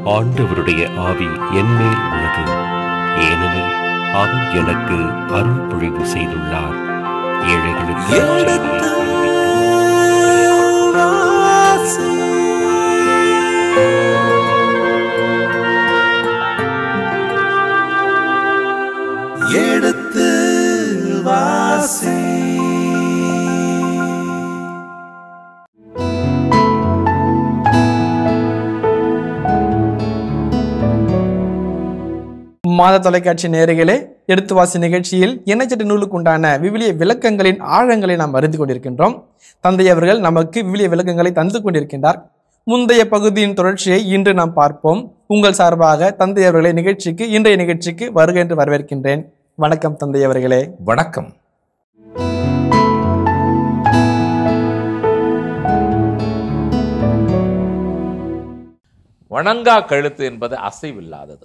ஆண்டவருடைய ஆவி என்மேல் உள்ளது ஏனெனில் அவர் எனக்கு அருள் பொழிவு செய்துள்ளார் ஏழைகளுக்கு எடுத்து வாசி. எடுத்து வாசி மாத தொலைக்காட்சி நேயர்களே எடுத்து வாசி நிகழ்ச்சியில் இணைச்சட்டு நூலுக்கு உண்டான விவிலிய விளக்கங்களின் ஆழங்களை நாம் அறிந்து கொண்டிருக்கின்றோம் தந்தை அவர்கள் நமக்கு விவிலிய விளக்கங்களை தந்து கொண்டிருக்கின்றார் முந்தைய பகுதியின் தொடர்ச்சியை இன்று நாம் பார்ப்போம் உங்கள் சார்பாக தந்தை அவர்களை நிகழ்ச்சிக்கு இன்றைய நிகழ்ச்சிக்கு வருக என்று வரவேற்கின்றேன் வணக்கம் தந்தை அவர்களே வணக்கம் வணங்கா கழுத்து என்பது அசைவில்லாதது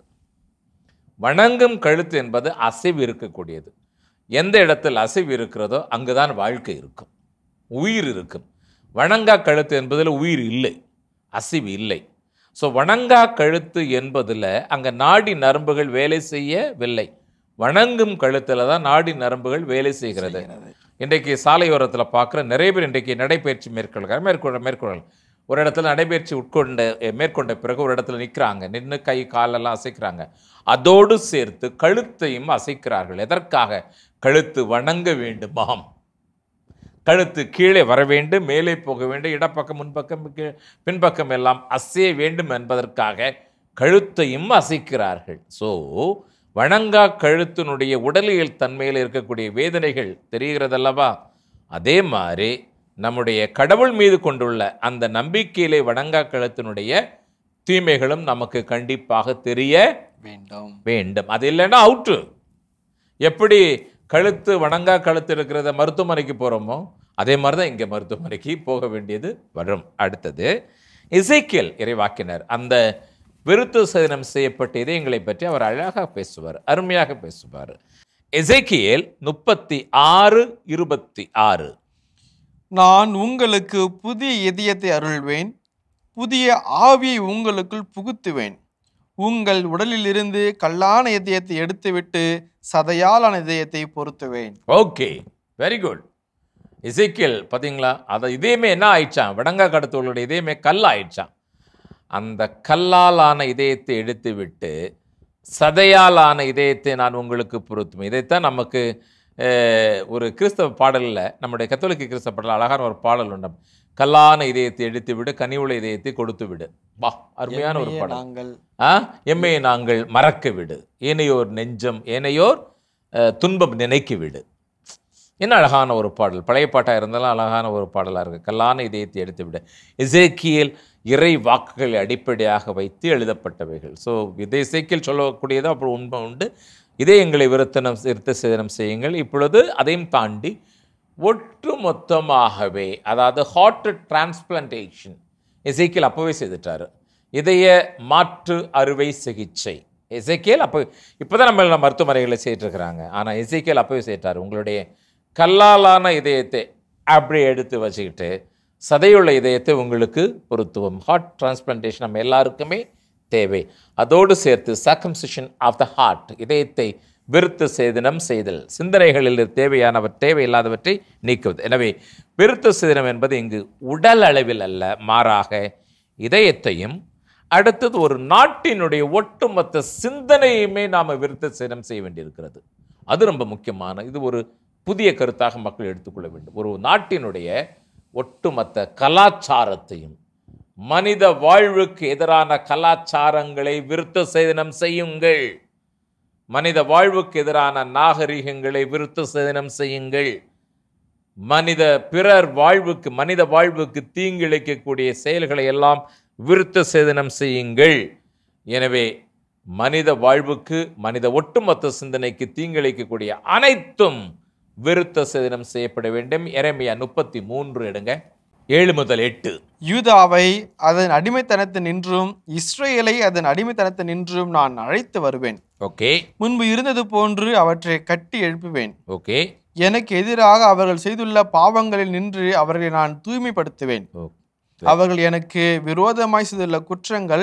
வணங்கும் கழுத்து என்பது அசைவு இருக்கக்கூடியது எந்த இடத்தில் அசைவு இருக்கிறதோ அங்குதான் வாழ்க்கை இருக்கும் உயிர் இருக்கும் வணங்கா கழுத்து என்பதில் உயிர் இல்லை அசைவு இல்லை ஸோ வணங்கா கழுத்து என்பதில் அங்கே நாடி நரம்புகள் வேலை செய்யவில்லை வணங்கும் கழுத்தில் தான் நாடி நரம்புகள் வேலை செய்கிறது இன்றைக்கு சாலையோரத்தில் பார்க்குற நிறைய பேர் இன்றைக்கு நடைபயிற்சி மேற்கொள்கிறார் மேற்கொள்ள மேற்கொள்ள ஒரு இடத்துல நடைபயிற்சி உட்கொண்ட அஹ், மேற்கொண்ட பிறகு ஒரு இடத்துல நிற்கிறாங்க நின்று கை காலெல்லாம் அசைக்கிறாங்க அதோடு சேர்த்து கழுத்தையும் அசைக்கிறார்கள் எதற்காக கழுத்து வணங்க வேண்டுமாம் கழுத்து கீழே வர வேண்டும் மேலே போக வேண்டும் இடப்பக்கம் முன்பக்கம் கீழ்- பின்பக்கம் எல்லாம் அசைய வேண்டும் என்பதற்காக கழுத்தையும் அசைக்கிறார்கள் ஸோ வணங்கா கழுத்தினுடைய உடலியல் தன்மையில் இருக்கக்கூடிய வேதனைகள் தெரிகிறதல்லவா அதே மாதிரி நம்முடைய கடவுள் மீது கொண்டுள்ள அந்த நம்பிக்கையிலே வணங்கா கழுத்தினுடைய தீமைகளும் நமக்கு கண்டிப்பாக தெரிய வேண்டும் வேண்டும் அது இல்லைன்னா அவுட்டு எப்படி கழுத்து வணங்கா கழுத்து இருக்கிறத மருத்துவமனைக்கு போகிறோமோ அதே மாதிரி தான் இங்கே மருத்துவமனைக்கு போக வேண்டியது வரும் அடுத்தது இசைக்கியல் இறைவாக்கினர் அந்த விருத்து சதனம் செய்யப்பட்ட இதயங்களை பற்றி அவர் அழகாக பேசுவார் அருமையாக பேசுவார் எசேக்கியேல் முப்பத்தி ஆறு இருபத்தி ஆறு நான் உங்களுக்கு புதிய இதயத்தை அருள்வேன் புதிய ஆவியை உங்களுக்குள் புகுத்துவேன் உங்கள் உடலிலிருந்து கல்லான இதயத்தை எடுத்துவிட்டு சதையாலான இதயத்தை பொருத்துவேன் ஓகே வெரி குட் இசைக்கியல் பார்த்தீங்களா அதை இதயமே என்ன ஆயிடுச்சான் வடங்கா கடத்தவர்களுடைய இதயமே கல் ஆயிடுச்சான் அந்த கல்லாலான இதயத்தை எடுத்து விட்டு சதையாலான இதயத்தை நான் உங்களுக்கு பொருத்தும் இதைத்தான் நமக்கு அஹ், ஒரு கிறிஸ்தவ பாடலில் நம்முடைய கத்தோலிக்க கிறிஸ்தவ பாடல் அழகான ஒரு பாடல் உண்டு கல்லான இதயத்தை எடுத்து விடு கனிவுள்ள இதயத்தை கொடுத்து விடு வா அருமையான ஒரு பாடல் நாங்கள் ஆ எம்மையை நாங்கள் மறக்க விடு ஏனையோர் நெஞ்சம் ஏனையோர் அஹ், துன்பம் நினைக்க விடு என்ன அழகான ஒரு பாடல் பழைய பாட்டாக இருந்தாலும் அழகான ஒரு பாடலாக இருக்குது கல்லான இதயத்தை எடுத்து விடு இசைக்கியல் இறை வாக்குகளை அடிப்படையாக வைத்து எழுதப்பட்டவைகள் ஸோ இதை இசைக்கியல் சொல்லக்கூடியது அப்படி உண்மை உண்டு இதயங்களை விருத்தனம் விருத்த சேதனம் செய்யுங்கள் இப்பொழுது அதையும் தாண்டி ஒட்டு மொத்தமாகவே அதாவது ஹார்ட் டிரான்ஸ்பிளான்டேஷன் இசைக்கியல் அப்போவே செய்துட்டாரு இதய மாற்று அறுவை சிகிச்சை எசைக்கியல் அப்போ இப்போ தான் நம்ம மருத்துவமனைகளை செய்துட்டு இருக்கிறாங்க ஆனால் எசைக்கியல் அப்போவே செய்தார் உங்களுடைய கல்லாலான இதயத்தை அப்படியே எடுத்து வச்சுக்கிட்டு சதையுள்ள இதயத்தை உங்களுக்கு பொருத்துவோம் ஹார்ட் டிரான்ஸ்பிளான்டேஷன் நம்ம எல்லாருக்குமே தேவை அதோடு சேர்த்து சர்க்கம்சிஷன் ஆஃப் த ஹார்ட் இதயத்தை விருத்த சேதனம் செய்தல் சிந்தனைகளில் தேவையானவர் தேவையில்லாதவற்றை நீக்குவது எனவே விருத்த சேதனம் என்பது இங்கு உடல் அளவில் அல்ல மாறாக இதயத்தையும் அடுத்தது ஒரு நாட்டினுடைய ஒட்டுமொத்த சிந்தனையுமே நாம் விருத்த சேதனம் செய்ய வேண்டியிருக்கிறது அது ரொம்ப முக்கியமான இது ஒரு புதிய கருத்தாக மக்கள் எடுத்துக்கொள்ள வேண்டும் ஒரு நாட்டினுடைய ஒட்டுமொத்த கலாச்சாரத்தையும் மனித வாழ்வுக்கு எதிரான கலாச்சாரங்களை விருத்த சேதனம் செய்யுங்கள் மனித வாழ்வுக்கு எதிரான நாகரிகங்களை விருத்த சேதனம் செய்யுங்கள் மனித பிறர் வாழ்வுக்கு மனித வாழ்வுக்கு தீங்கிழைக்கக்கூடிய செயல்களை எல்லாம் விருத்த சேதனம் செய்யுங்கள் எனவே மனித வாழ்வுக்கு மனித ஒட்டுமொத்த சிந்தனைக்கு தீங்கிழைக்கக்கூடிய அனைத்தும் விருத்த சேதனம் செய்யப்பட வேண்டும் எரேமியா முப்பத்தி மூன்று எடுங்க ஏழு முதல் எட்டு யூதாவை அதன் அடிமைத்தனத்தினின்றும் இஸ்ரேலை அதன் அடிமைத்தனத்தினின்றும் நான் அழைத்து வருவேன் ஓகே முன்பு இருந்தது போன்று அவற்றை கட்டி எழுப்புவேன் ஓகே எனக்கு எதிராக அவர்கள் செய்துள்ள பாவங்களில் நின்று அவர்களை நான் தூய்மைப்படுத்துவேன் ஓ அவர்கள் எனக்கு விரோதமாய் செய்துள்ள குற்றங்கள்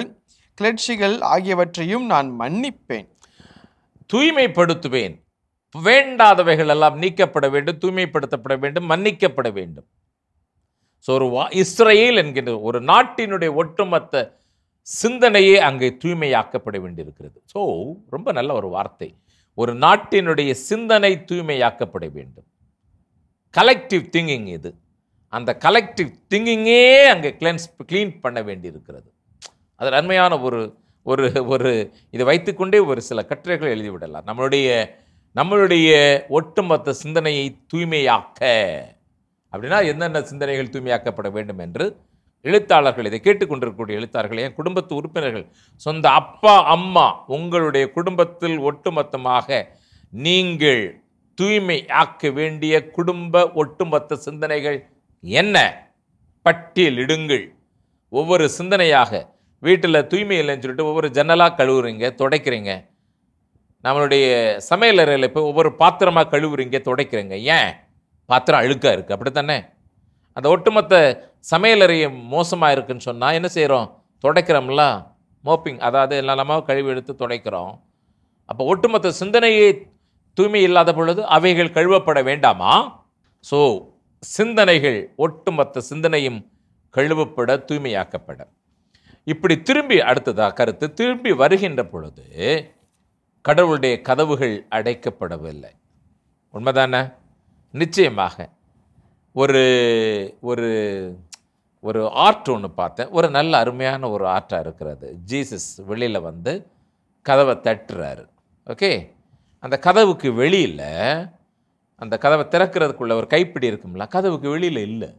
கிளர்ச்சிகள் ஆகியவற்றையும் நான் மன்னிப்பேன் தூய்மைப்படுத்துவேன் வேண்டாதவைகள் எல்லாம் நீக்கப்பட வேண்டும் தூய்மைப்படுத்தப்பட வேண்டும் மன்னிக்கப்பட வேண்டும் ஸோ ஒரு வா- இஸ்ரேல் என்கின்ற ஒரு நாட்டினுடைய ஒட்டுமொத்த சிந்தனையே அங்கே தூய்மையாக்கப்பட வேண்டியிருக்கிறது ஸோ ரொம்ப நல்ல ஒரு வார்த்தை ஒரு நாட்டினுடைய சிந்தனை தூய்மையாக்கப்பட வேண்டும் கலெக்டிவ் திங்கிங் இது அந்த கலெக்டிவ் திங்கிங்கே அங்கே கிளென்ஸ் க்ளீன் பண்ண வேண்டியிருக்கிறது அது நன்மையான ஒரு ஒரு ஒரு இதை வைத்துக்கொண்டே ஒரு சில கட்டுரைகள் எழுதிவிடலாம் நம்மளுடைய நம்மளுடைய ஒட்டுமொத்த சிந்தனையை தூய்மையாக்க அப்படின்னா என்னென்ன சிந்தனைகள் தூய்மையாக்கப்பட வேண்டும் என்று எழுத்தாளர்கள் இதை கேட்டுக்கொண்டிருக்கக்கூடிய எழுத்தாளர்கள் என் குடும்பத்து உறுப்பினர்கள் சொந்த அப்பா அம்மா உங்களுடைய குடும்பத்தில் ஒட்டுமொத்தமாக நீங்கள் தூய்மையாக்க வேண்டிய குடும்ப ஒட்டுமொத்த சிந்தனைகள் என்ன பட்டியலிடுங்கள் ஒவ்வொரு சிந்தனையாக வீட்டில் தூய்மை இல்லைன்னு சொல்லிட்டு ஒவ்வொரு ஜன்னலாக கழுவுறீங்க துடைக்கிறீங்க நம்மளுடைய சமையல் அறையில் இப்போ ஒவ்வொரு பாத்திரமாக கழுவுறீங்க துடைக்கிறீங்க ஏன் பாத்திரம் அழுக்காக இருக்குது அப்படித்தானே அந்த ஒட்டுமொத்த சமையலறையை மோசமாக இருக்குன்னு சொன்னால் என்ன செய்கிறோம் துடைக்கிறோம்ல மோப்பிங் அதாவது எல்லாமே கழுவி எடுத்து துடைக்கிறோம் அப்போ ஒட்டுமொத்த சிந்தனையே தூய்மை இல்லாத பொழுது அவைகள் கழுவப்பட வேண்டாமா ஸோ சிந்தனைகள் ஒட்டுமொத்த சிந்தனையும் கழுவப்பட தூய்மையாக்கப்பட இப்படி திரும்பி அடுத்ததா கருத்து திரும்பி வருகின்ற பொழுது கடவுளுடைய கதவுகள் அடைக்கப்படவில்லை உண்மைதானே நிச்சயமாக ஒரு ஒரு ஒரு ஆர்ட் ஒன்று பார்த்தேன் ஒரு நல்ல அருமையான ஒரு ஆர்ட்டாக இருக்கிறது ஜீசஸ் வெளியில் வந்து கதவை தட்டுறாரு ஓகே அந்த கதவுக்கு வெளியில் அந்த கதவை திறக்கிறதுக்குள்ள ஒரு கைப்பிடி இருக்கும்ல கதவுக்கு வெளியில் இல்லை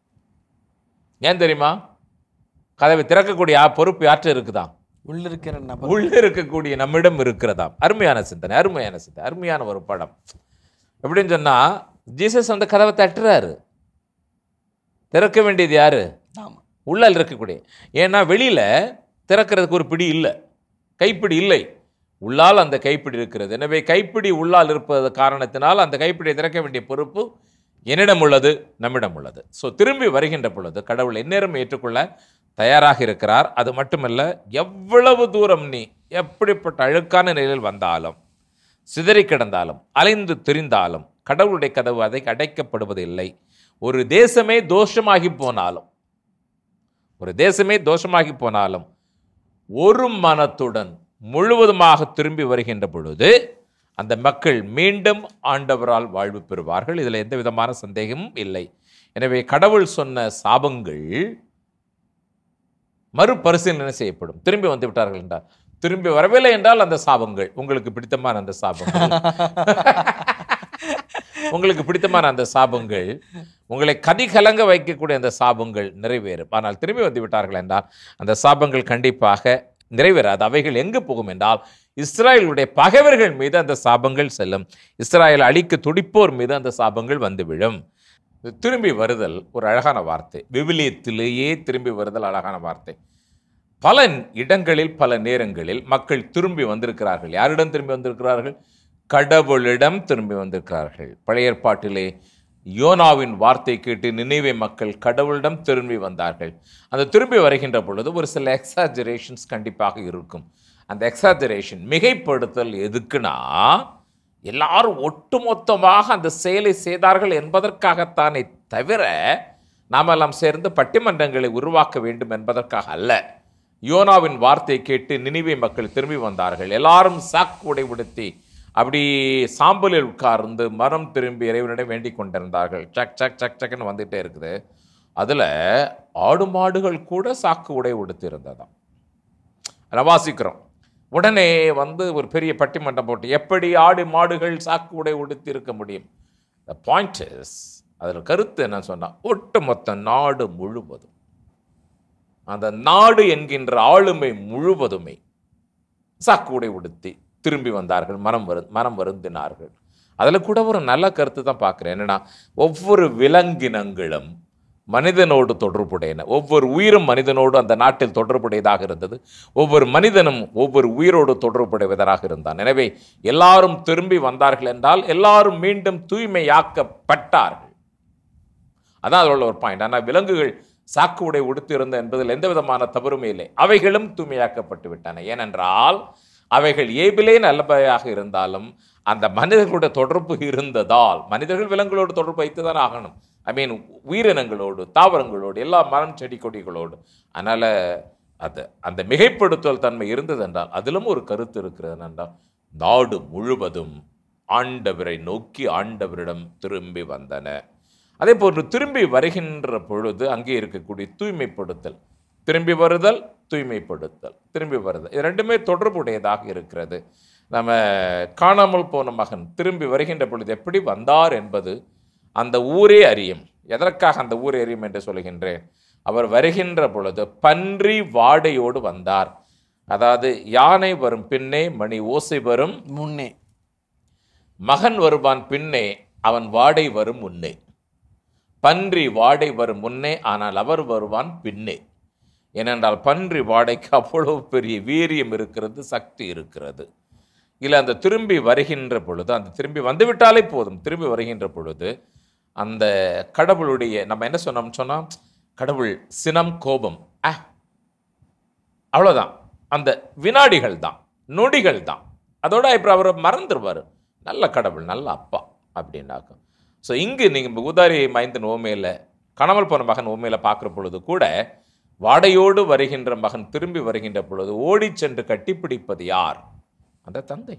ஏன் தெரியுமா கதவை திறக்கக்கூடிய ஆ- பொறுப்பு யாற்று இருக்குதா உள்ள இருக்கிற நபர் உள்ள இருக்கக்கூடிய நம்மிடம் இருக்கிறதாம் அருமையான சிந்தனை அருமையான சிந்தனை அருமையான ஒரு படம் எப்படின்னு சொன்னா ஜீசஸ் அந்த கதவை தட்டுறாரு திறக்க வேண்டியது யாரு ஆமா உள்ள இருக்கக்கூடிய ஏன்னா வெளியில திறக்கிறதுக்கு ஒரு பிடி இல்லை கைப்பிடி இல்லை உள்ளால் அந்த கைப்பிடி இருக்கிறது எனவே கைப்பிடி உள்ளால் இருப்பது காரணத்தினால் அந்த கைப்பிடியை திறக்க வேண்டிய பொறுப்பு என்னிடம் உள்ளது நம்மிடம் உள்ளது ஸோ திரும்பி வருகின்ற பொழுது கடவுள் எந்நேரம் ஏற்றுக்கொள்ள தயாராக இருக்கிறார் அது மட்டுமல்ல எவ்வளவு தூரம் நீ எப்படிப்பட்ட அழுக்கான நிலையில் வந்தாலும் சிதறி கிடந்தாலும் அலைந்து திரிந்தாலும் கடவுளுடைய கதவு அதை அடைக்கப்படுவதில்லை ஒரு தேசமே தோஷமாகி போனாலும் ஒரு தேசமே தோஷமாகி போனாலும் ஒரு மனத்துடன் முழுவதுமாக திரும்பி வருகின்ற பொழுது அந்த மக்கள் மீண்டும் ஆண்டவரால் வாழ்வு பெறுவார்கள் இதில் எந்த விதமான சந்தேகமும் இல்லை எனவே கடவுள் சொன்ன சாபங்கள் மறுபரிசீலனை செய்யப்படும் திரும்பி வந்து விட்டார்கள் என்றால் திரும்பி வரவில்லை என்றால் அந்த சாபங்கள் உங்களுக்கு பிடித்தமான அந்த சாபங்கள் உங்களுக்கு பிடித்தமான அந்த சாபங்கள் உங்களை கதிகலங்க வைக்கக்கூடிய அந்த சாபங்கள் நிறைவேறும் ஆனால் திரும்பி வந்து விட்டார்கள் என்றால் அந்த சாபங்கள் கண்டிப்பாக நிறைவேறாது அவைகள் எங்கு போகும் என்றால் இஸ்ராயலுடைய பகைவர்கள் மீது அந்த சாபங்கள் செல்லும் இஸ்ராயல் அழிக்க துடிப்போர் மீது அந்த சாபங்கள் வந்து விழும் இது திரும்பி வருதல் ஒரு அழகான வார்த்தை விவிலியத்திலேயே திரும்பி வருதல் அழகான வார்த்தை பல இடங்களில் பல நேரங்களில் மக்கள் திரும்பி வந்திருக்கிறார்கள் யாரிடம் திரும்பி வந்திருக்கிறார்கள் கடவுளிடம் திரும்பி வந்திருக்கிறார்கள் பழைய ஏற்பாட்டிலே யோனாவின் வார்த்தை கேட்டு நினைவே மக்கள் கடவுளிடம் திரும்பி வந்தார்கள் அந்த திரும்பி வருகின்ற பொழுது ஒரு சில எக்ஸாஜரேஷன்ஸ் கண்டிப்பாக இருக்கும் அந்த எக்ஸாஜரேஷன் மிகைப்படுத்தல் எதுக்குன்னா எல்லாரும் ஒட்டுமொத்தமாக அந்த செயலை செய்தார்கள் என்பதற்காகத்தானே தவிர நாமெல்லாம் சேர்ந்து பட்டிமன்றங்களை உருவாக்க வேண்டும் என்பதற்காக அல்ல யோனாவின் வார்த்தை கேட்டு நினைவே மக்கள் திரும்பி வந்தார்கள் எல்லாரும் சாக்கு உடை உடுத்தி அப்படி சாம்பலில் உட்கார்ந்து மரம் திரும்பி இறைவனிடம் வேண்டிக் கொண்டிருந்தார்கள் சக் சக் சக் சக்னு வந்துட்டே இருக்குது அதில் ஆடு மாடுகள் கூட சாக்கு உடை உடுத்தி இருந்ததாம் அதை வாசிக்கிறோம் உடனே வந்து ஒரு பெரிய பட்டிமன்றம் போட்டு எப்படி ஆடு மாடுகள் சாக்கு உடை உடுத்தி இருக்க முடியும் த பாயிண்ட் இஸ் அதில் கருத்து என்ன சொன்னால் ஒட்டுமொத்த நாடு முழுவதும் அந்த நாடு என்கின்ற ஆளுமை முழுவதுமே சாக்கு உடை உடுத்தி திரும்பி வந்தார்கள் மனம் வரு மனம் வருந்தினார்கள் அதில் கூட ஒரு நல்ல கருத்து தான் பார்க்குறேன் என்னன்னா ஒவ்வொரு விலங்கினங்களும் மனிதனோடு தொடர்புடையன ஒவ்வொரு உயிரும் மனிதனோடு அந்த நாட்டில் தொடர்புடையதாக இருந்தது ஒவ்வொரு மனிதனும் ஒவ்வொரு உயிரோடு தொடர்புடையவராக இருந்தான் எனவே எல்லாரும் திரும்பி வந்தார்கள் என்றால் எல்லாரும் மீண்டும் தூய்மையாக்கப்பட்டார்கள் அதான் அதில் உள்ள ஒரு பாயிண்ட் ஆனால் விலங்குகள் சாக்கு உடை உடுத்திருந்த என்பதில் எந்த விதமான தவறுமே இல்லை அவைகளும் தூய்மையாக்கப்பட்டு விட்டன ஏனென்றால் அவைகள் ஏபிலே நல்லவையாக இருந்தாலும் அந்த மனிதர்களுடைய தொடர்பு இருந்ததால் மனிதர்கள் விலங்குகளோடு தொடர்பு வைத்து தான் ஆகணும் ஐ மீன் உயிரினங்களோடு தாவரங்களோடு எல்லா மரம் செடி கொடிகளோடு அதனால் அது அந்த மிகைப்படுத்தல் தன்மை இருந்தது என்றால் அதிலும் ஒரு கருத்து இருக்கிறது என்றால் நாடு முழுவதும் ஆண்டவரை நோக்கி ஆண்டவரிடம் திரும்பி வந்தன அதே போன்று திரும்பி வருகின்ற பொழுது அங்கே இருக்கக்கூடிய தூய்மைப்படுத்தல் திரும்பி வருதல் தூய்மைப்படுத்தல் திரும்பி வருதல் இது ரெண்டுமே தொடர்புடையதாக இருக்கிறது நம்ம காணாமல் போன மகன் திரும்பி வருகின்ற பொழுது எப்படி வந்தார் என்பது அந்த ஊரே அறியும் எதற்காக அந்த ஊரே அறியும் என்று சொல்கின்றேன் அவர் வருகின்ற பொழுது பன்றி வாடையோடு வந்தார் அதாவது யானை வரும் பின்னே மணி ஓசை வரும் முன்னே மகன் வருவான் பின்னே அவன் வாடை வரும் முன்னே பன்றி வாடை வரும் முன்னே ஆனால் அவர் வருவான் பின்னே ஏனென்றால் பன்றி வாடைக்கு அவ்வளவு பெரிய வீரியம் இருக்கிறது சக்தி இருக்கிறது இல்லை அந்த திரும்பி வருகின்ற பொழுது அந்த திரும்பி வந்துவிட்டாலே போதும் திரும்பி வருகின்ற பொழுது அந்த கடவுளுடைய நம்ம என்ன சொன்னோம் சொன்னால் கடவுள் சினம் கோபம் ஆ அவ்வளோதான் அந்த வினாடிகள் தான் நொடிகள் தான் அதோட இப்போ அவர் மறந்துடுவார் நல்ல கடவுள் நல்ல அப்பா அப்படின்னாக்கும் ஸோ இங்கு நீங்கள் உதாரி மைந்தன் ஓமையில் கணவல் போன மகன் ஓமையில் பார்க்குற பொழுது கூட வாடையோடு வருகின்ற மகன் திரும்பி வருகின்ற பொழுது ஓடிச் சென்று கட்டிப்பிடிப்பது யார் அந்த தந்தை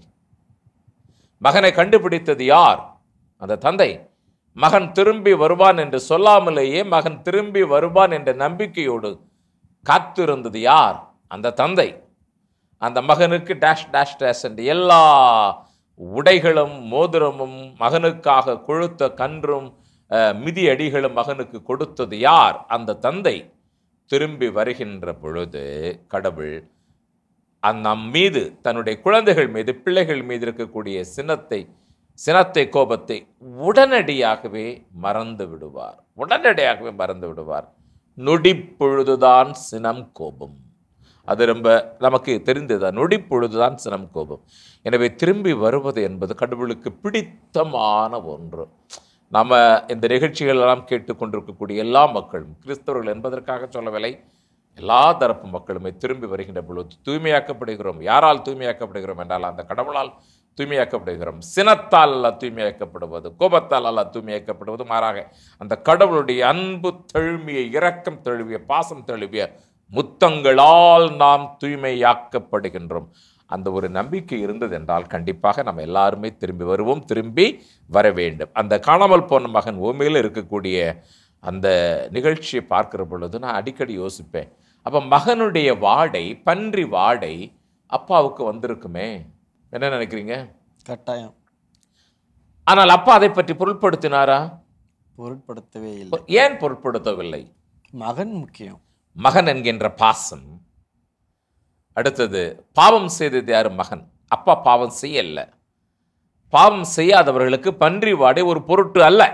மகனை கண்டுபிடித்தது யார் அந்த தந்தை மகன் திரும்பி வருவான் என்று சொல்லாமலேயே மகன் திரும்பி வருவான் என்ற நம்பிக்கையோடு காத்திருந்தது யார் அந்த தந்தை அந்த மகனுக்கு டேஷ் டேஷ் டேஷ் என்று எல்லா உடைகளும் மோதிரமும் மகனுக்காக கொழுத்த கன்றும் அஹ், மிதி அடிகளும் மகனுக்கு கொடுத்தது யார் அந்த தந்தை திரும்பி வருகின்ற பொழுது கடவுள் அந்த நம் மீது தன்னுடைய குழந்தைகள் மீது பிள்ளைகள் மீது இருக்கக்கூடிய சினத்தை சினத்தை கோபத்தை உடனடியாகவே மறந்து விடுவார் உடனடியாகவே மறந்து விடுவார் நொடி பொழுதுதான் சினம் கோபம் அது ரொம்ப நமக்கு தெரிந்ததா நொடி பொழுதுதான் சினம் கோபம் எனவே திரும்பி வருவது என்பது கடவுளுக்கு பிடித்தமான ஒன்று நம்ம இந்த நிகழ்ச்சிகள் எல்லாம் கேட்டுக்கொண்டிருக்கக்கூடிய எல்லா மக்களும் கிறிஸ்தவர்கள் என்பதற்காக சொல்லவில்லை எல்லா தரப்பு மக்களுமே திரும்பி வருகின்ற பொழுது தூய்மையாக்கப்படுகிறோம் யாரால் தூய்மையாக்கப்படுகிறோம் என்றால் அந்த கடவுளால் தூய்மையாக்கப்படுகிறோம் சினத்தால் அல்ல தூய்மையாக்கப்படுவது கோபத்தால் அல்ல தூய்மையாக்கப்படுவது மாறாக அந்த கடவுளுடைய அன்பு தழுவிய இரக்கம் தழுவிய பாசம் தழுவிய முத்தங்களால் நாம் தூய்மையாக்கப்படுகின்றோம் அந்த ஒரு நம்பிக்கை இருந்தது என்றால் கண்டிப்பாக நம்ம எல்லாருமே திரும்பி வருவோம் திரும்பி வர வேண்டும் அந்த காணாமல் போன மகன் ஓமையில் இருக்கக்கூடிய அந்த நிகழ்ச்சியை பார்க்கிற பொழுது நான் அடிக்கடி யோசிப்பேன் அப்போ மகனுடைய வாடை பன்றி வாடை அப்பாவுக்கு வந்திருக்குமே என்ன நினைக்கிறீங்க கட்டாயம் ஆனால் அப்பா அதை பற்றி பொருட்படுத்தினாரா பொருட்படுத்தவே இல்லை ஏன் பொருட்படுத்தவில்லை மகன் முக்கியம் மகன் என்கின்ற பாசம் அடுத்தது பாவம் செய்தது யாரு மகன் அப்பா பாவம் செய்யல பாவம் செய்யாதவர்களுக்கு பன்றி வாடை ஒரு பொருட்டு அல்ல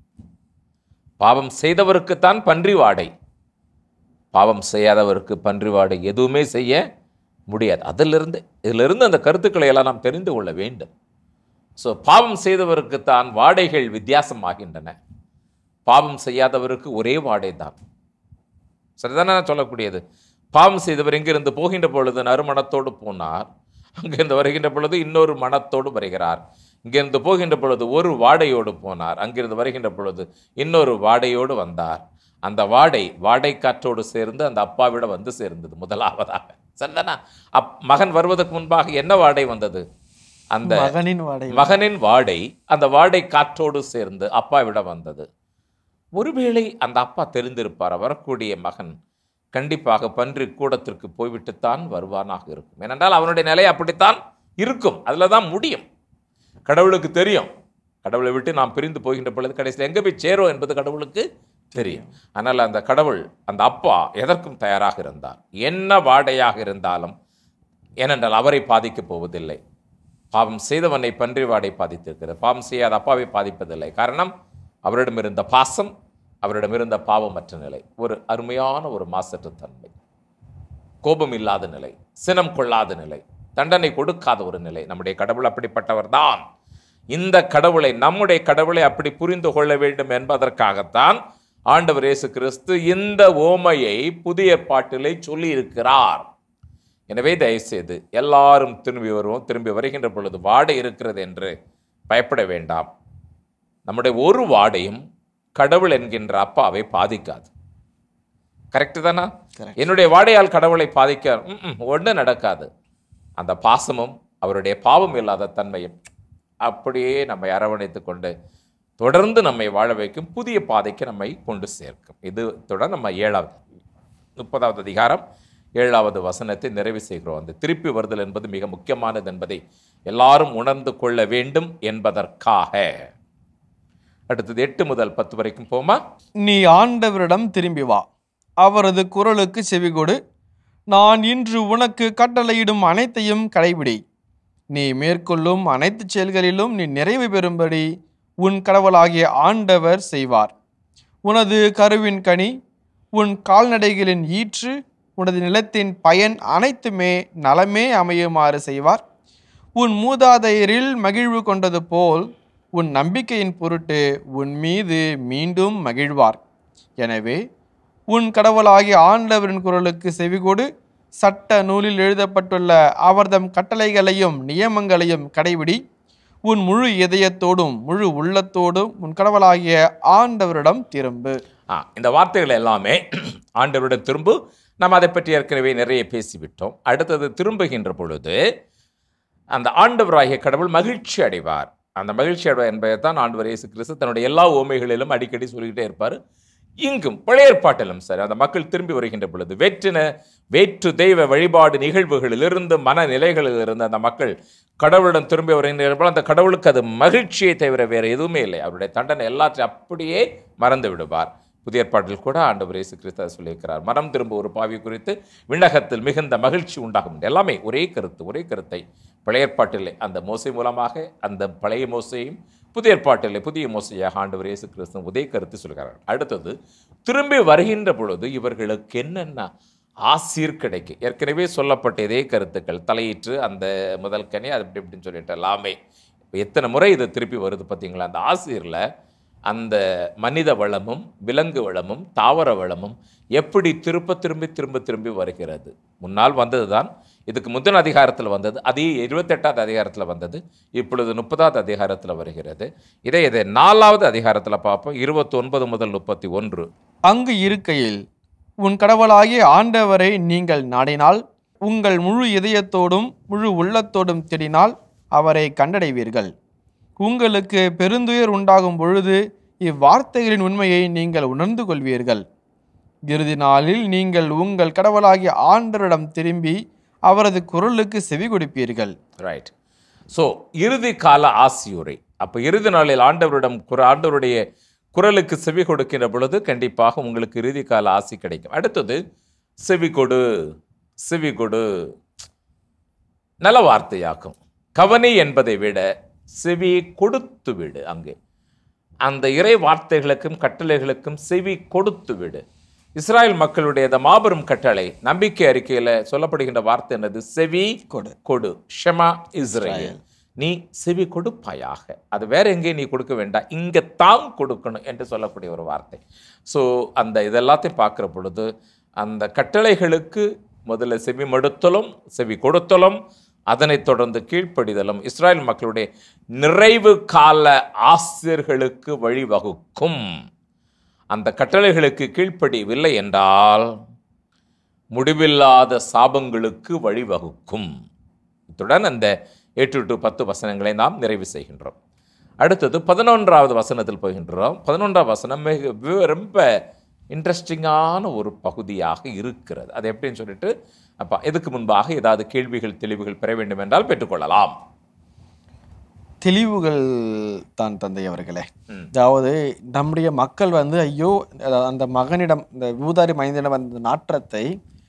பாவம் செய்தவருக்குத்தான் பன்றி வாடை பாவம் செய்யாதவருக்கு பன்றி வாடை எதுவுமே செய்ய முடியாது அதிலிருந்து இதிலிருந்து அந்த கருத்துக்களை எல்லாம் நாம் தெரிந்து கொள்ள வேண்டும் ஸோ பாவம் செய்தவருக்குத்தான் வாடைகள் வித்தியாசமாகின்றன பாவம் செய்யாதவருக்கு ஒரே வாடை தான் சரிதானே நான் சொல்லக்கூடியது பாவம் செய்தவர் எங்கிருந்து போகின்ற பொழுது நறுமணத்தோடு போனார் அங்கிருந்து வருகின்ற பொழுது இன்னொரு மனத்தோடு வருகிறார் இங்கிருந்து போகின்ற பொழுது ஒரு வாடையோடு போனார் அங்கிருந்து வருகின்ற பொழுது இன்னொரு வாடையோடு வந்தார் அந்த வாடை வாடை காற்றோடு சேர்ந்து அந்த அப்பாவிட வந்து சேர்ந்தது முதலாவதாக சரிதானா அப் மகன் வருவதற்கு முன்பாக என்ன வாடை வந்தது அந்த மகனின் வாடை மகனின் வாடை அந்த வாடை காற்றோடு சேர்ந்து அப்பாவிட வந்தது ஒருவேளை அந்த அப்பா தெரிந்திருப்பார் வரக்கூடிய மகன் கண்டிப்பாக பன்றி கூடத்திற்கு போய்விட்டுத்தான் வருவானாக இருக்கும் ஏனென்றால் அவனுடைய நிலை அப்படித்தான் இருக்கும் அதில் தான் முடியும் கடவுளுக்கு தெரியும் கடவுளை விட்டு நாம் பிரிந்து போகின்ற பொழுது கடைசியில் எங்கே போய் சேரும் என்பது கடவுளுக்கு தெரியும் ஆனால் அந்த கடவுள் அந்த அப்பா எதற்கும் தயாராக இருந்தார் என்ன வாடையாக இருந்தாலும் ஏனென்றால் அவரை பாதிக்கப் போவதில்லை பாவம் செய்தவனை பன்றி வாடை பாதித்திருக்கிறது பாவம் செய்யாத அப்பாவை பாதிப்பதில்லை காரணம் அவரிடம் இருந்த பாசம் அவரிடம் இருந்த பாவமற்ற நிலை ஒரு அருமையான ஒரு மாசற்ற தன்மை கோபம் இல்லாத நிலை சினம் கொள்ளாத நிலை தண்டனை கொடுக்காத ஒரு நிலை நம்முடைய கடவுள் அப்படிப்பட்டவர் தான் இந்த கடவுளை நம்முடைய கடவுளை அப்படி புரிந்து கொள்ள வேண்டும் என்பதற்காகத்தான் ஆண்டவர் இயேசு கிறிஸ்து இந்த ஓமையை புதிய பாட்டிலே சொல்லி இருக்கிறார் எனவே தயவுசெய்து எல்லாரும் திரும்பி வருவோம் திரும்பி வருகின்ற பொழுது வாடை இருக்கிறது என்று பயப்பட வேண்டாம் நம்முடைய ஒரு வாடையும் கடவுள் என்கின்ற அப்பாவை பாதிக்காது கரெக்டு தானா என்னுடைய வாடையால் கடவுளை பாதிக்க ஒன்றும் நடக்காது அந்த பாசமும் அவருடைய பாவம் இல்லாத தன்மையும் அப்படியே நம்மை அரவணைத்து கொண்டு தொடர்ந்து நம்மை வாழ வைக்கும் புதிய பாதைக்கு நம்மை கொண்டு சேர்க்கும் இது தொடர் நம்ம ஏழாவது முப்பதாவது அதிகாரம் ஏழாவது வசனத்தை நிறைவு செய்கிறோம் அந்த திருப்பி வருதல் என்பது மிக முக்கியமானது என்பதை எல்லாரும் உணர்ந்து கொள்ள வேண்டும் என்பதற்காக அடுத்தது எட்டு முதல் பத்து வரைக்கும் போமா நீ ஆண்டவரிடம் திரும்பி வா அவரது குரலுக்கு செவிகொடு நான் இன்று உனக்கு கட்டளையிடும் அனைத்தையும் கடைபிடி நீ மேற்கொள்ளும் அனைத்து செயல்களிலும் நீ நிறைவு பெறும்படி உன் கடவுளாகிய ஆண்டவர் செய்வார் உனது கருவின் கனி உன் கால்நடைகளின் ஈற்று உனது நிலத்தின் பயன் அனைத்துமே நலமே அமையுமாறு செய்வார் உன் மூதாதையரில் மகிழ்வு கொண்டது போல் உன் நம்பிக்கையின் பொருட்டு உன் மீது மீண்டும் மகிழ்வார் எனவே உன் கடவுளாகிய ஆண்டவரின் குரலுக்கு செவிகொடு சட்ட நூலில் எழுதப்பட்டுள்ள அவர்தம் கட்டளைகளையும் நியமங்களையும் கடைபிடி உன் முழு இதயத்தோடும் முழு உள்ளத்தோடும் உன் கடவுளாகிய ஆண்டவரிடம் திரும்பு ஆ இந்த வார்த்தைகள் எல்லாமே ஆண்டவரிடம் திரும்ப நம்ம அதை பற்றி ஏற்கனவே நிறைய பேசிவிட்டோம் அடுத்தது திரும்புகின்ற பொழுது அந்த ஆண்டவராகிய கடவுள் மகிழ்ச்சி அடைவார் அந்த மகிழ்ச்சி அடைவார் என்பதை தான் ஆண்டவர் இயேசு கிறிஸ்து தன்னுடைய எல்லா ஓமைகளிலும் அடிக்கடி சொல்லிக்கிட்டே இருப்பார் இங்கும் பழைய ஏற்பாட்டிலும் சரி அந்த மக்கள் திரும்பி வருகின்ற பொழுது வெற்றின வேற்று தெய்வ வழிபாடு நிகழ்வுகளிலிருந்து மனநிலைகளிலிருந்து அந்த மக்கள் கடவுளிடம் திரும்பி வருகின்ற பொழுது அந்த கடவுளுக்கு அது மகிழ்ச்சியை தவிர வேறு எதுவுமே இல்லை அவருடைய தண்டனை எல்லாத்தையும் அப்படியே மறந்து விடுவார் புதிய ஏற்பாட்டில் கூட ஆண்டவர் இயேசு கிறிஸ்து அதை சொல்லியிருக்கிறார் மனம் திரும்ப ஒரு பாவி குறித்து விண்ணகத்தில் மிகுந்த மகிழ்ச்சி உண்டாகும் எல்லாமே ஒரே கருத்து ஒரே கருத்தை பழைய ஏற்பாட்டிலே அந்த மோசை மூலமாக அந்த பழைய மோசையும் புதிய ஏற்பாட்டிலே புதிய மோசையாக ஆண்டவர் இயேசு கிறிஸ்து ஒரே கருத்து சொல்கிறார் அடுத்தது திரும்பி வருகின்ற பொழுது இவர்களுக்கு என்னென்ன ஆசீர் கிடைக்கும் ஏற்கனவே சொல்லப்பட்ட இதே கருத்துக்கள் தலையிட்டு அந்த முதல் கனி அது இப்படி இப்படின்னு சொல்லிட்டு எல்லாமே இப்போ எத்தனை முறை இது திருப்பி வருது பார்த்தீங்களா அந்த ஆசீரில் அந்த மனித வளமும் விலங்கு வளமும் தாவர வளமும் எப்படி திரும்ப திரும்பி திரும்ப திரும்பி வருகிறது முன்னால் வந்தது தான் இதுக்கு முந்தின அதிகாரத்தில் வந்தது அதே இருபத்தெட்டாவது அதிகாரத்தில் வந்தது இப்பொழுது முப்பதாவது அதிகாரத்தில் வருகிறது இதை இதை நாலாவது அதிகாரத்தில் பார்ப்போம் இருபத்தொன்பது முதல் முப்பத்தி ஒன்று அங்கு இருக்கையில் உன் கடவுளாகிய ஆண்டவரை நீங்கள் நாடினால் உங்கள் முழு இதயத்தோடும் முழு உள்ளத்தோடும் தேடினால் அவரை கண்டடைவீர்கள் உங்களுக்கு பெருந்துயர் உண்டாகும் பொழுது இவ்வார்த்தைகளின் உண்மையை நீங்கள் உணர்ந்து கொள்வீர்கள் இறுதி நாளில் நீங்கள் உங்கள் கடவுளாகிய ஆண்டவரிடம் திரும்பி அவரது குரலுக்கு செவி கொடுப்பீர்கள் ரைட் ஸோ இறுதி கால ஆசியுரை அப்போ இறுதி நாளில் ஆண்டவரிடம் குர ஆண்டவருடைய குரலுக்கு செவி கொடுக்கின்ற பொழுது கண்டிப்பாக உங்களுக்கு இறுதி கால ஆசி கிடைக்கும் அடுத்தது செவி கொடு செவி கொடு நல்ல வார்த்தையாக்கும் கவனி என்பதை விட செவி கொடுத்து விடு அங்கே அந்த இறை வார்த்தைகளுக்கும் கட்டளைகளுக்கும் செவி கொடுத்து விடு இஸ்ராயல் மக்களுடைய அந்த மாபெரும் கட்டளை நம்பிக்கை அறிக்கையில சொல்லப்படுகின்ற வார்த்தை என்னது செவி கொடு. கொடு ஷெமா இஸ்ரேல் நீ செவி கொடுப்பாயாக அது வேற எங்கேயும் நீ கொடுக்க வேண்டாம் இங்க தான் கொடுக்கணும் என்று சொல்லக்கூடிய ஒரு வார்த்தை ஸோ அந்த இதெல்லாத்தையும் பார்க்குற பொழுது அந்த கட்டளைகளுக்கு முதல்ல செவி மடுத்தலும் செவி கொடுத்தலும் அதனைத் தொடர்ந்து கீழ்ப்படிதலும் இஸ்ராயல் மக்களுடைய நிறைவு கால ஆசிரியர்களுக்கு வழிவகுக்கும் அந்த கட்டளைகளுக்கு கீழ்ப்படியவில்லை என்றால் முடிவில்லாத சாபங்களுக்கு வழிவகுக்கும் இத்துடன் அந்த எட்டு டு பத்து வசனங்களை நாம் நிறைவு செய்கின்றோம் அடுத்தது பதினொன்றாவது வசனத்தில் போகின்றோம் பதினொன்றாவது வசனம் மிக வி- ரொம்ப இன்ட்ரெஸ்டிங்கான ஒரு பகுதியாக இருக்கிறது அது எப்படின்னு சொல்லிட்டு அப்போ இதுக்கு முன்பாக ஏதாவது கேள்விகள் தெளிவுகள் பெற வேண்டும் என்றால் பெற்றுக்கொள்ளலாம் தெளிவுகள் தான் தந்தை அவர்களே அதாவது நம்முடைய மக்கள் வந்து ஐயோ அத- அந்த மகனிடம் இந்த ஊதாரி மைந்தனிடம் வந்த நாற்றத்தை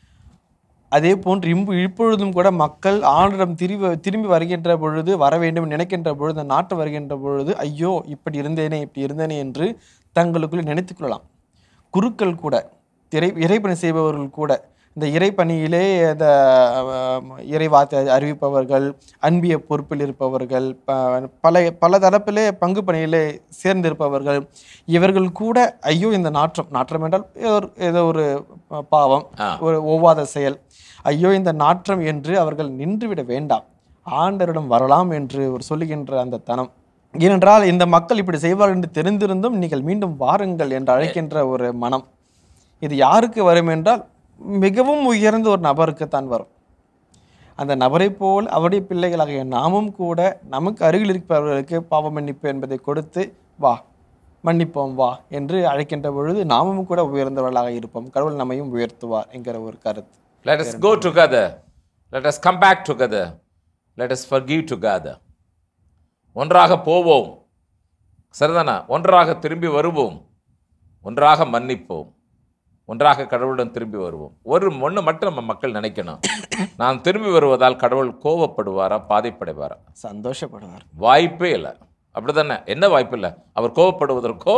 அதே போன்று இம்பு இப்பொழுதும் கூட மக்கள் ஆணிடம் திரும்பி திரும்பி வருகின்ற பொழுது வர வேண்டும் நினைக்கின்ற பொழுது அந்த நாட்டு வருகின்ற பொழுது ஐயோ இப்படி இருந்தேனே இப்படி இருந்தேனே என்று தங்களுக்குள் நினைத்துக் கொள்ளலாம் குருக்கள் கூட இறை இறைப்பணி செய்பவர்கள் கூட இந்த இறைப்பணியிலே இந்த அஹ், இறைவார்த்தை அறிவிப்பவர்கள் அன்பிய பொறுப்பில் இருப்பவர்கள் ப- பல பல தரப்பிலே பங்கு பணியிலே சேர்ந்திருப்பவர்கள் இவர்கள் கூட ஐயோ இந்த நாற்றம் நாற்றம் என்றால் ஏதோ ஒரு- ஏதோ ஒரு அஹ், பாவம் ஆ. ஒரு ஒவ்வாத செயல் ஐயோ இந்த நாற்றம் என்று அவர்கள் நின்றுவிட வேண்டாம் ஆண்டவரிடம் வரலாம் என்று ஒரு சொல்லுகின்ற அந்த தனம் ஏனென்றால் இந்த மக்கள் இப்படி செய்வார்கள் என்று தெரிந்திருந்தும் நீங்கள் மீண்டும் வாருங்கள் என்று அழைக்கின்ற ஒரு மனம் இது யாருக்கு வரும் என்றால் மிகவும் உயர்ந்த ஒரு நபருக்குத்தான் வரும் அந்த நபரைப் போல் அவருடைய பிள்ளைகளாகிய நாமும் கூட நமக்கு அருகில் இருப்பவர்களுக்கு பாவ மன்னிப்பு என்பதை கொடுத்து வா மன்னிப்போம் வா என்று அழைக்கின்ற பொழுது நாமும் கூட உயர்ந்தவர்களாக இருப்போம் கடவுள் நம்மையும் உயர்த்துவார் என்கிற ஒரு கருத்து Let us go together. Let us come back together. Let us forgive together. ஒன்றாக போவோம் சரிதானா ஒன்றாக திரும்பி வருவோம் ஒன்றாக மன்னிப்போம் ஒன்றாக கடவுளுடன் திரும்பி வருவோம் ஒரு ஒன்று மட்டும் நம்ம மக்கள் நினைக்கணும் நான் திரும்பி வருவதால் கடவுள் கோபப்படுவாரா பாதிப்படைவாரா சந்தோஷப்படுவார் வாய்ப்பே இல்லை அப்படிதானே என்ன வாய்ப்பு இல்லை அவர் கோபப்படுவதற்கோ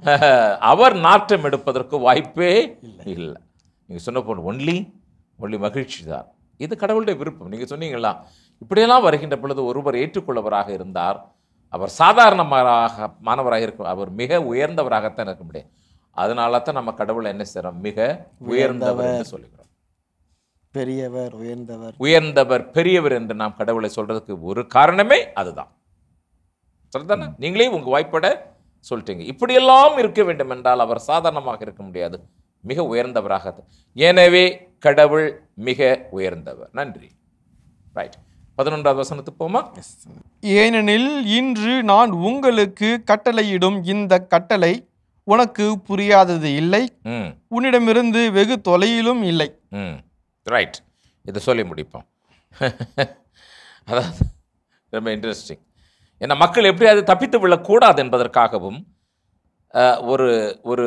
அவர் நாட்டம் எடுப்பதற்கோ வாய்ப்பே இல்லை நீங்கள் சொன்ன போன ஒன்லி ஒன்லி மகிழ்ச்சி தான் இது கடவுளுடைய விருப்பம் நீங்கள் சொன்னீங்களா இப்படியெல்லாம் வருகின்ற பொழுது ஒருவர் ஏற்றுக்கொள்ளவராக இருந்தார் அவர் சாதாரணமாக மாணவராக இருக்கும் அவர் மிக உயர்ந்தவராகத்தான் இருக்க முடியும் அதனால தான் நம்ம கடவுளை என்ன செய்கிறோம் மிக உயர்ந்தவர் என்று சொல்லுகிறோம் பெரியவர் உயர்ந்தவர் உயர்ந்தவர் பெரியவர் என்று நாம் கடவுளை சொல்றதுக்கு ஒரு காரணமே அதுதான் சரிதானே நீங்களே உங்க வாய்ப்பட சொல்லிட்டீங்க இப்படியெல்லாம் இருக்க வேண்டும் என்றால் அவர் சாதாரணமாக இருக்க முடியாது மிக உயர்ந்தவராக எனவே கடவுள் மிக உயர்ந்தவர் நன்றி ரைட் பதினொன்றாவது வசனத்துக்கு போமா ஏனெனில் இன்று நான் உங்களுக்கு கட்டளையிடும் இந்த கட்டளை உனக்கு புரியாதது இல்லை ம் உன்னிடமிருந்து வெகு தொலையிலும் இல்லை ம் ரைட் இதை சொல்லி முடிப்போம் அதாவது ரொம்ப இன்ட்ரெஸ்டிங் ஏன்னா மக்கள் எப்படியாவது தப்பித்து விழக்கூடாது என்பதற்காகவும் அஹ், ஒரு ஒரு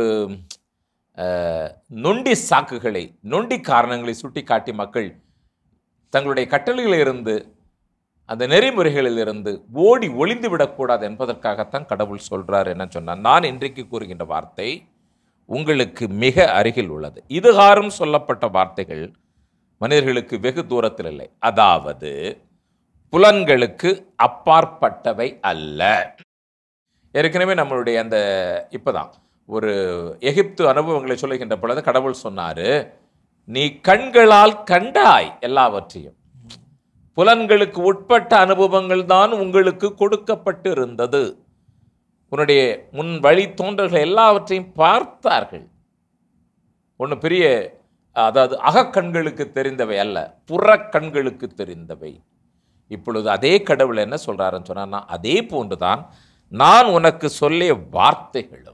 அஹ், நொண்டி சாக்குகளை நொண்டி காரணங்களை சுட்டி காட்டி மக்கள் தங்களுடைய கட்டளைகளிலிருந்து அந்த நெறிமுறைகளிலிருந்து ஓடி ஒளிந்து விடக்கூடாது என்பதற்காகத்தான் கடவுள் சொல்றார் என்ன சொன்னார் நான் இன்றைக்கு கூறுகின்ற வார்த்தை உங்களுக்கு மிக அருகில் உள்ளது இதுகாரும் சொல்லப்பட்ட வார்த்தைகள் மனிதர்களுக்கு வெகு தூரத்தில் இல்லை அதாவது புலன்களுக்கு அப்பாற்பட்டவை அல்ல ஏற்கனவே நம்மளுடைய அந்த இப்பதான் ஒரு எகிப்து அனுபவங்களை சொல்லுகின்ற பொழுது கடவுள் சொன்னாரு நீ கண்களால் கண்டாய் எல்லாவற்றையும் புலன்களுக்கு உட்பட்ட அனுபவங்கள் தான் உங்களுக்கு கொடுக்கப்பட்டு இருந்தது உன்னுடைய முன் வழி தோன்றல்கள் எல்லாவற்றையும் பார்த்தார்கள் ஒன்று பெரிய அதாவது அகக்கண்களுக்கு தெரிந்தவை அல்ல புறக்கண்களுக்கு தெரிந்தவை இப்பொழுது அதே கடவுள் என்ன சொல்றாருன்னு சொன்னா அதே போன்றுதான் நான் உனக்கு சொல்லிய வார்த்தைகளும்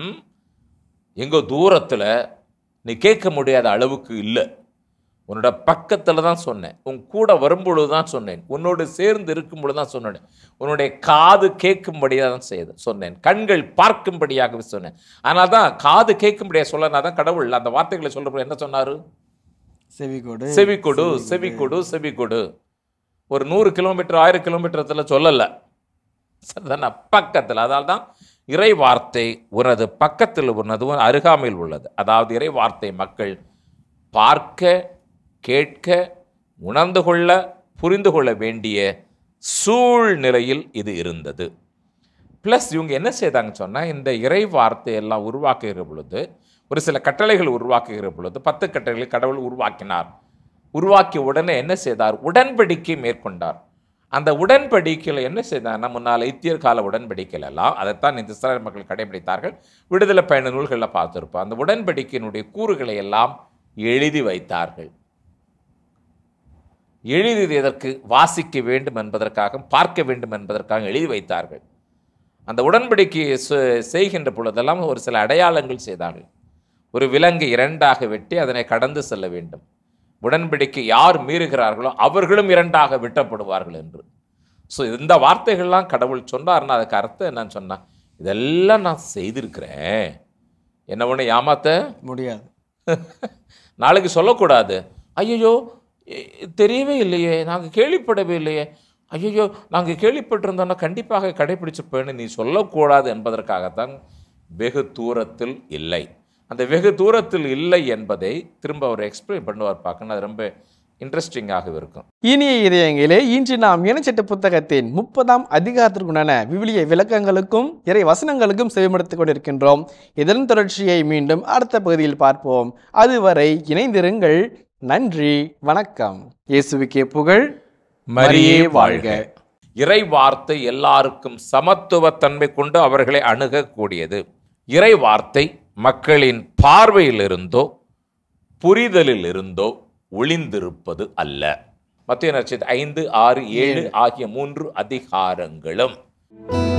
எங்கோ தூரத்தில் நீ கேட்க முடியாத அளவுக்கு இல்லை உன்னோட பக்கத்தில் தான் சொன்னேன் உன் கூட வரும்பொழுது தான் சொன்னேன் உன்னோடு சேர்ந்து இருக்கும் பொழுது தான் சொன்னேன் உன்னுடைய காது கேட்கும்படியாக தான் செய்து சொன்னேன் கண்கள் பார்க்கும்படியாகவே சொன்னேன் அதனால தான் காது கேட்கும்படியாக சொல்லனா தான் கடவுள் அந்த வார்த்தைகளை சொல்றப்ப என்ன சொன்னாரு செவி கொடு செவி கொடு செவி கொடு செவி கொடு ஒரு நூறு கிலோமீட்டர் ஆயிரம் கிலோமீட்டரத்தில் சொல்லலை சரிதானே பக்கத்தில் அதனால தான் இறை வார்த்தை உனது பக்கத்தில் உனது உன் அருகாமையில் உள்ளது அதாவது இறை வார்த்தை மக்கள் பார்க்க கேட்க உணர்ந்து கொள்ள புரிந்து கொள்ள வேண்டிய சூழ்நிலையில் இது இருந்தது ப்ளஸ் இவங்க என்ன செய்தாங்க சொன்னால் இந்த இறை வார்த்தையெல்லாம் உருவாக்குகிற பொழுது ஒரு சில கட்டளைகள் உருவாக்குகிற பொழுது பத்து கட்டளைகளை கடவுள் உருவாக்கினார் உருவாக்கிய உடனே என்ன செய்தார் உடன்படிக்கை மேற்கொண்டார் அந்த உடன்படிக்கையில் என்ன செய்தார்னா முன்னால் இத்தியர் கால உடன்படிக்கையில் எல்லாம் அதைத்தான் இந்த இஸ்ராயல் மக்கள் கடைபிடித்தார்கள் விடுதலை பயண நூல்களில் பார்த்துருப்போம் அந்த உடன்படிக்கையினுடைய கூறுகளை எல்லாம் எழுதி வைத்தார்கள் எழுதியது எதற்கு வாசிக்க வேண்டும் என்பதற்காக பார்க்க வேண்டும் என்பதற்காக எழுதி வைத்தார்கள் அந்த உடன்படிக்கையை செ- செய்கின்ற பொழுதெல்லாம் ஒரு சில அடையாளங்கள் செய்தார்கள் ஒரு விலங்கை இரண்டாக வெட்டி அதனை கடந்து செல்ல வேண்டும் உடன்படிக்கை யார் மீறுகிறார்களோ அவர்களும் இரண்டாக வெட்டப்படுவார்கள் என்று ஸோ இந்த வார்த்தைகள்லாம் கடவுள் சொன்னார்னா அதுக்கு அர்த்தம் என்னன்னு சொன்னா இதெல்லாம் நான் செய்திருக்கிறேன் என்ன ஒன்று ஏமாத்த முடியாது நாளைக்கு சொல்லக்கூடாது ஐயோ தெரியவே இல்லையே நாங்கள் கேள்விப்படவே இல்லையே ஐயோ நாங்கள் கேள்விப்பட்டிருந்தோம்னா கண்டிப்பாக கடைபிடிச்சிருப்பேன்னு நீ சொல்லக்கூடாது என்பதற்காகத்தான் வெகு தூரத்தில் இல்லை அந்த வெகு தூரத்தில் இல்லை என்பதை திரும்ப அவர் எக்ஸ்பிளைன் பண்ணுவார் பார்க்கணும் அது ரொம்ப இன்ட்ரெஸ்டிங்காக இருக்கும் இனிய இதயங்களே இன்று நாம் இணைச்சட்ட புத்தகத்தின் முப்பதாம் அதிகாரத்திற்குண்டான விவிலிய விளக்கங்களுக்கும் இறை வசனங்களுக்கும் செவிமடுத்துக் கொண்டிருக்கின்றோம் இதன் தொடர்ச்சியை மீண்டும் அடுத்த பகுதியில் பார்ப்போம் அதுவரை இணைந்திருங்கள் நன்றி வணக்கம் இயேசுவுக்கே புகழ் மரியே வாழ்க இறை வார்த்தை எல்லாருக்கும் சமத்துவத்தன்மை கொண்டு அவர்களை அணுகக்கூடியது இறை வார்த்தை மக்களின் பார்வையிலிருந்தோ புரிதலில் இருந்தோ ஒளிந்திருப்பது அல்ல மத்திய நட்சத்திர ஐந்து ஆறு ஏழு ஆகிய மூன்று அதிகாரங்களும்